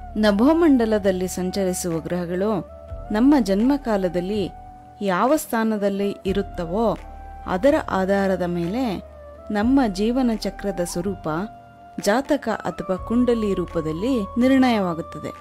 ನಭೋಮಂಡಲದಲ್ಲಿ ಸಂಚರಿಸುವ ಗ್ರಹಗಳು ನಮ್ಮ ಜನ್ಮಕಾಲದಲ್ಲಿ ಯಾವ ಸ್ಥಾನದಲ್ಲಿ ಇರುತ್ತವೋ ಅದರ ಆಧಾರದ ಮೇಲೆ ನಮ್ಮ ಜೀವನ ಚಕ್ರದ ಸ್ವರೂಪ ಜಾತಕ ಅಥವಾ ಕುಂಡಲಿ ರೂಪದಲ್ಲಿ ನಿರ್ಣಯವಾಗುತ್ತದೆ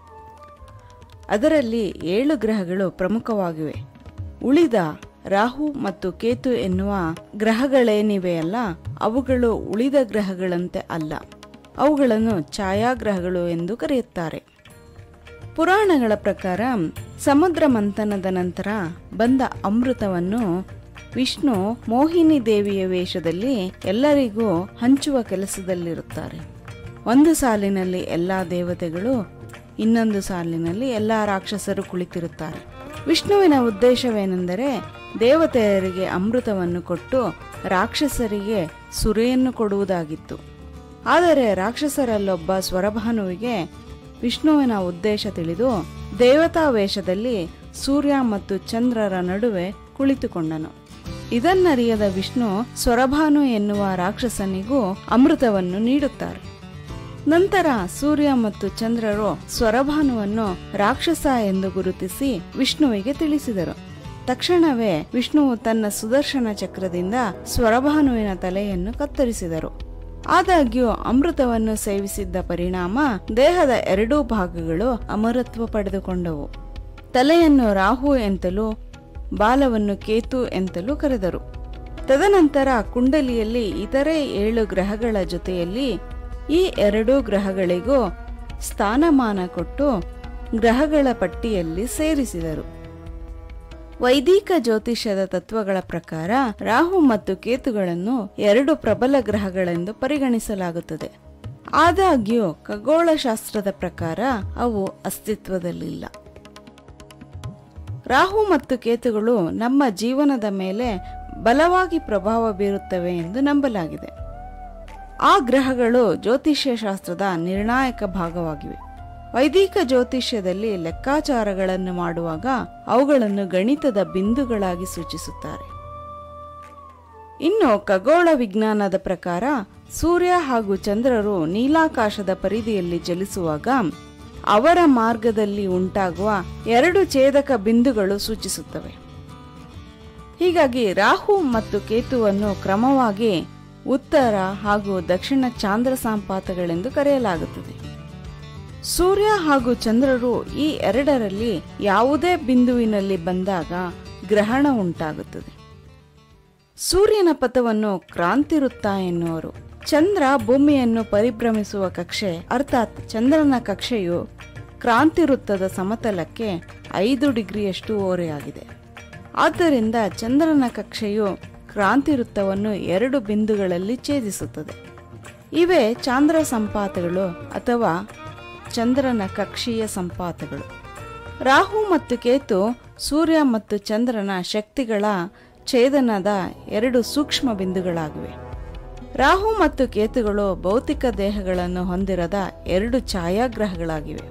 ಅದರಲ್ಲಿ ಏಳು ಗ್ರಹಗಳು ಪ್ರಮುಖವಾಗಿವೆ ಉಳಿದ ರಾಹು ಮತ್ತು ಕೇತು ಎನ್ನುವ ಗ್ರಹಗಳೇನಿವೆಯಲ್ಲ ಅವುಗಳು ಉಳಿದ ಗ್ರಹಗಳಂತೆ ಅಲ್ಲ ಅವುಗಳನ್ನು ಛಾಯಾಗ್ರಹಗಳು ಎಂದು ಕರೆಯುತ್ತಾರೆ ಪುರಾಣಗಳ ಪ್ರಕಾರ ಸಮುದ್ರ ಮಂಥನದ ನಂತರ ಬಂದ ಅಮೃತವನ್ನು ವಿಷ್ಣು ಮೋಹಿನಿ ದೇವಿಯ ವೇಷದಲ್ಲಿ ಎಲ್ಲರಿಗೂ ಹಂಚುವ ಕೆಲಸದಲ್ಲಿರುತ್ತಾರೆ ಒಂದು ಸಾಲಿನಲ್ಲಿ ಎಲ್ಲಾ ದೇವತೆಗಳು ಇನ್ನೊಂದು ಸಾಲಿನಲ್ಲಿ ಎಲ್ಲಾ ರಾಕ್ಷಸರು ಕುಳಿತಿರುತ್ತಾರೆ ವಿಷ್ಣುವಿನ ಉದ್ದೇಶವೇನೆಂದರೆ ದೇವತೆಯರಿಗೆ ಅಮೃತವನ್ನು ಕೊಟ್ಟು ರಾಕ್ಷಸರಿಗೆ ಸುರೆಯನ್ನು ಕೊಡುವುದಾಗಿತ್ತು ಆದರೆ ರಾಕ್ಷಸರಲ್ಲೊಬ್ಬ ಸ್ವರಭಾನುವಿಗೆ ವಿಷ್ಣುವಿನ ಉದ್ದೇಶ ತಿಳಿದು ದೇವತಾ ವೇಷದಲ್ಲಿ ಸೂರ್ಯ ಮತ್ತು ಚಂದ್ರರ ನಡುವೆ ಕುಳಿತುಕೊಂಡನು ಇದನ್ನರಿಯದ ವಿಷ್ಣು ಸ್ವರಭಾನು ಎನ್ನುವ ರಾಕ್ಷಸನಿಗೂ ಅಮೃತವನ್ನು ನೀಡುತ್ತಾರೆ ನಂತರ ಸೂರ್ಯ ಮತ್ತು ಚಂದ್ರರು ಸ್ವರಭಾನುವನ್ನು ರಾಕ್ಷಸ ಎಂದು ಗುರುತಿಸಿ ವಿಷ್ಣುವಿಗೆ ತಿಳಿಸಿದರು ತಕ್ಷಣವೇ ವಿಷ್ಣುವು ತನ್ನ ಸುದರ್ಶನ ಚಕ್ರದಿಂದ ಸ್ವರಭಾನುವಿನ ತಲೆಯನ್ನು ಕತ್ತರಿಸಿದರು ಆದಾಗ್ಯೂ ಅಮೃತವನ್ನು ಸೇವಿಸಿದ್ದ ಪರಿಣಾಮ ದೇಹದ ಎರಡೂ ಭಾಗಗಳು ಅಮರತ್ವ ಪಡೆದುಕೊಂಡವು ತಲೆಯನ್ನು ರಾಹು ಎಂತಲೂ ಬಾಲವನ್ನು ಕೇತು ಎಂತಲೂ ಕರೆದರು ತದನಂತರ ಕುಂಡಲಿಯಲ್ಲಿ ಇತರೆ ಏಳು ಗ್ರಹಗಳ ಜೊತೆಯಲ್ಲಿ ಈ ಎರಡೂ ಗ್ರಹಗಳಿಗೂ ಸ್ಥಾನಮಾನ ಕೊಟ್ಟು ಗ್ರಹಗಳ ಪಟ್ಟಿಯಲ್ಲಿ ಸೇರಿಸಿದರು ವೈದಿಕ ಜ್ಯೋತಿಷ್ಯದ ತತ್ವಗಳ ಪ್ರಕಾರ ರಾಹು ಮತ್ತು ಕೇತುಗಳನ್ನು ಎರಡು ಪ್ರಬಲ ಗ್ರಹಗಳೆಂದು ಪರಿಗಣಿಸಲಾಗುತ್ತದೆ ಆದಾಗ್ಯೂ ಖಗೋಳಶಾಸ್ತ್ರದ ಪ್ರಕಾರ ಅವು ಅಸ್ತಿತ್ವದಲ್ಲಿಲ್ಲ ರಾಹು ಮತ್ತು ಕೇತುಗಳು ನಮ್ಮ ಜೀವನದ ಮೇಲೆ ಬಲವಾಗಿ ಪ್ರಭಾವ ಬೀರುತ್ತವೆ ಎಂದು ನಂಬಲಾಗಿದೆ ಆ ಗ್ರಹಗಳು ಜ್ಯೋತಿಷ್ಯ ಶಾಸ್ತ್ರದ ನಿರ್ಣಾಯಕ ಭಾಗವಾಗಿವೆ ವೈದಿಕ ಜ್ಯೋತಿಷ್ಯದಲ್ಲಿ ಲೆಕ್ಕಾಚಾರಗಳನ್ನು ಮಾಡುವಾಗ ಅವುಗಳನ್ನು ಗಣಿತದ ಬಿಂದುಗಳಾಗಿ ಸೂಚಿಸುತ್ತಾರೆ ಇನ್ನು ಖಗೋಳ ವಿಜ್ಞಾನದ ಪ್ರಕಾರ ಸೂರ್ಯ ಹಾಗೂ ಚಂದ್ರರು ನೀಲಾಕಾಶದ ಪರಿಧಿಯಲ್ಲಿ ಚಲಿಸುವಾಗ ಅವರ ಮಾರ್ಗದಲ್ಲಿ ಉಂಟಾಗುವ ಎರಡು ಛೇದಕ ಬಿಂದುಗಳು ಸೂಚಿಸುತ್ತವೆ ಹೀಗಾಗಿ ರಾಹು ಮತ್ತು ಕೇತುವನ್ನು ಕ್ರಮವಾಗಿ ಉತ್ತರ ಹಾಗೂ ದಕ್ಷಿಣ ಚಾಂದ್ರ ಸಂಪಾತಗಳೆಂದು ಕರೆಯಲಾಗುತ್ತದೆ ಸೂರ್ಯ ಹಾಗೂ ಚಂದ್ರರು ಈ ಎರಡರಲ್ಲಿ ಯಾವುದೇ ಬಿಂದುವಿನಲ್ಲಿ ಬಂದಾಗ ಗ್ರಹಣ ಉಂಟಾಗುತ್ತದೆ ಸೂರ್ಯನ ಪಥವನ್ನು ಕ್ರಾಂತಿವೃತ್ತ ಎನ್ನುವರು ಚಂದ್ರ ಭೂಮಿಯನ್ನು ಪರಿಭ್ರಮಿಸುವ ಕಕ್ಷೆ ಅರ್ಥಾತ್ ಚಂದ್ರನ ಕಕ್ಷೆಯು ಕ್ರಾಂತಿವೃತ್ತದ ಸಮತಲಕ್ಕೆ ಐದು ಡಿಗ್ರಿಯಷ್ಟು ಓರೆಯಾಗಿದೆ ಆದ್ದರಿಂದ ಚಂದ್ರನ ಕಕ್ಷೆಯು ಕ್ರಾಂತಿವೃತ್ತವನ್ನು ಎರಡು ಬಿಂದುಗಳಲ್ಲಿ ಛೇದಿಸುತ್ತದೆ ಇವೇ ಚಾಂದ್ರ ಸಂಪಾತಗಳು ಅಥವಾ ಚಂದ್ರನ ಕಕ್ಷೀಯ ಸಂಪಾತಗಳು ರಾಹು ಮತ್ತು ಕೇತು ಸೂರ್ಯ ಮತ್ತು ಚಂದ್ರನ ಶಕ್ತಿಗಳ ಛೇದನದ ಎರಡು ಸೂಕ್ಷ್ಮ ಬಿಂದುಗಳಾಗಿವೆ ರಾಹು ಮತ್ತು ಕೇತುಗಳು ಭೌತಿಕ ದೇಹಗಳನ್ನು ಹೊಂದಿರದ ಎರಡು ಛಾಯಾಗ್ರಹಗಳಾಗಿವೆ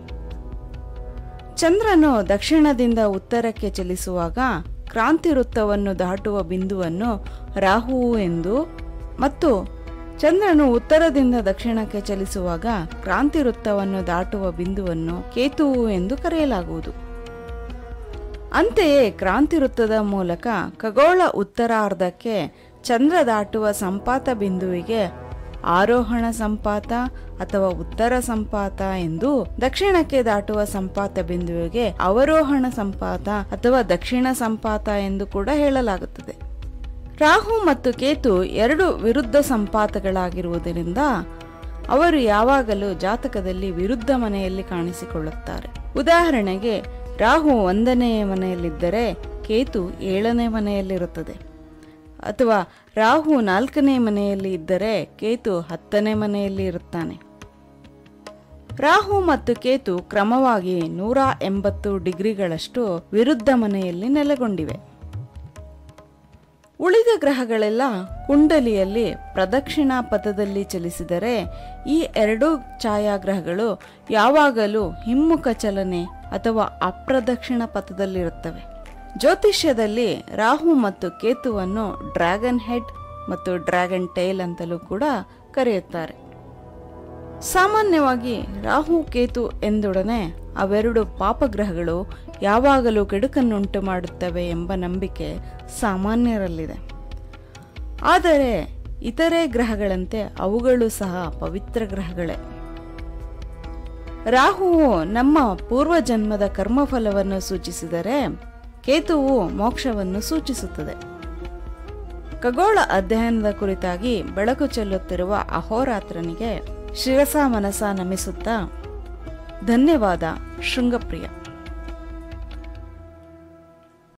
ಚಂದ್ರನು ದಕ್ಷಿಣದಿಂದ ಉತ್ತರಕ್ಕೆ ಚಲಿಸುವಾಗ ಕ್ರಾಂತಿ ವೃತ್ತವನ್ನು ದಾಟುವ ಬಿಂದುವನ್ನು ರಾಹುವು ಎಂದು ಮತ್ತು ಚಂದ್ರನು ಉತ್ತರದಿಂದ ದಕ್ಷಿಣಕ್ಕೆ ಚಲಿಸುವಾಗ ಕ್ರಾಂತಿ ವೃತ್ತವನ್ನು ದಾಟುವ ಬಿಂದುವನ್ನು ಕೇತುವು ಎಂದು ಕರೆಯಲಾಗುವುದು ಅಂತೆಯೇ ಕ್ರಾಂತಿ ವೃತ್ತದ ಮೂಲಕ ಖಗೋಳ ಉತ್ತರಾರ್ಧಕ್ಕೆ ಚಂದ್ರ ದಾಟುವ ಸಂಪಾತ ಬಿಂದುವಿಗೆ ಆರೋಹಣ ಸಂಪಾತ ಅಥವಾ ಉತ್ತರ ಸಂಪಾತ ಎಂದು ದಕ್ಷಿಣಕ್ಕೆ ದಾಟುವ ಸಂಪಾತ ಬಿಂದುವಿಗೆ ಅವರೋಹಣ ಸಂಪಾತ ಅಥವಾ ದಕ್ಷಿಣ ಸಂಪಾತ ಎಂದು ಕೂಡ ಹೇಳಲಾಗುತ್ತದೆ ರಾಹು ಮತ್ತು ಕೇತು ಎರಡು ವಿರುದ್ಧ ಸಂಪಾತಗಳಾಗಿರುವುದರಿಂದ ಅವರು ಯಾವಾಗಲೂ ಜಾತಕದಲ್ಲಿ ವಿರುದ್ಧ ಮನೆಯಲ್ಲಿ ಕಾಣಿಸಿಕೊಳ್ಳುತ್ತಾರೆ ಉದಾಹರಣೆಗೆ ರಾಹು ಒಂದನೆಯ ಮನೆಯಲ್ಲಿದ್ದರೆ ಕೇತು ಏಳನೇ ಮನೆಯಲ್ಲಿರುತ್ತದೆ ಅಥವಾ ರಾಹು ನಾಲ್ಕನೇ ಮನೆಯಲ್ಲಿ ಇದ್ದರೆ ಕೇತು ಹತ್ತನೇ ಮನೆಯಲ್ಲಿ ಇರುತ್ತಾನೆ ರಾಹು ಮತ್ತು ಕೇತು ಕ್ರಮವಾಗಿ ನೂರ ಎಂಬತ್ತು ಡಿಗ್ರಿಗಳಷ್ಟು ವಿರುದ್ಧ ಮನೆಯಲ್ಲಿ ನೆಲೆಗೊಂಡಿವೆ ಉಳಿದ ಗ್ರಹಗಳೆಲ್ಲ ಕುಂಡಲಿಯಲ್ಲಿ ಪ್ರದಕ್ಷಿಣಾ ಪಥದಲ್ಲಿ ಚಲಿಸಿದರೆ ಈ ಎರಡೂ ಛಾಯಾಗ್ರಹಗಳು ಯಾವಾಗಲೂ ಹಿಮ್ಮುಖ ಚಲನೆ ಅಥವಾ ಅಪ್ರದಕ್ಷಿಣ ಪಥದಲ್ಲಿರುತ್ತವೆ ಜ್ಯೋತಿಷ್ಯದಲ್ಲಿ ರಾಹು ಮತ್ತು ಕೇತುವನ್ನು ಡ್ರ್ಯಾಗನ್ ಹೆಡ್ ಮತ್ತು ಡ್ರ್ಯಾಗನ್ ಟೈಲ್ ಅಂತಲೂ ಕೂಡ ಕರೆಯುತ್ತಾರೆ ಸಾಮಾನ್ಯವಾಗಿ ರಾಹು ಕೇತು ಎಂದೊಡನೆ ಅವೆರಡು ಪಾಪಗ್ರಹಗಳು ಯಾವಾಗಲೂ ಕೆಡುಕನ್ನುಂಟು ಮಾಡುತ್ತವೆ ಎಂಬ ನಂಬಿಕೆ ಸಾಮಾನ್ಯರಲ್ಲಿದೆ ಆದರೆ ಇತರೆ ಗ್ರಹಗಳಂತೆ ಅವುಗಳು ಸಹ ಪವಿತ್ರ ಗ್ರಹಗಳೇ ರಾಹುವು ನಮ್ಮ ಪೂರ್ವಜನ್ಮದ ಕರ್ಮಫಲವನ್ನು ಸೂಚಿಸಿದರೆ ಕೇತುವು ಮೋಕ್ಷವನ್ನು ಸೂಚಿಸುತ್ತದೆ ಖಗೋಳ ಅಧ್ಯಯನದ ಕುರಿತಾಗಿ ಬೆಳಕು ಚೆಲ್ಲುತ್ತಿರುವ ಅಹೋರಾತ್ರನಿಗೆ ಶಿರಸ ಮನಸ ನಮಿಸುತ್ತಾ ಧನ್ಯವಾದ ಶೃಂಗಪ್ರಿಯ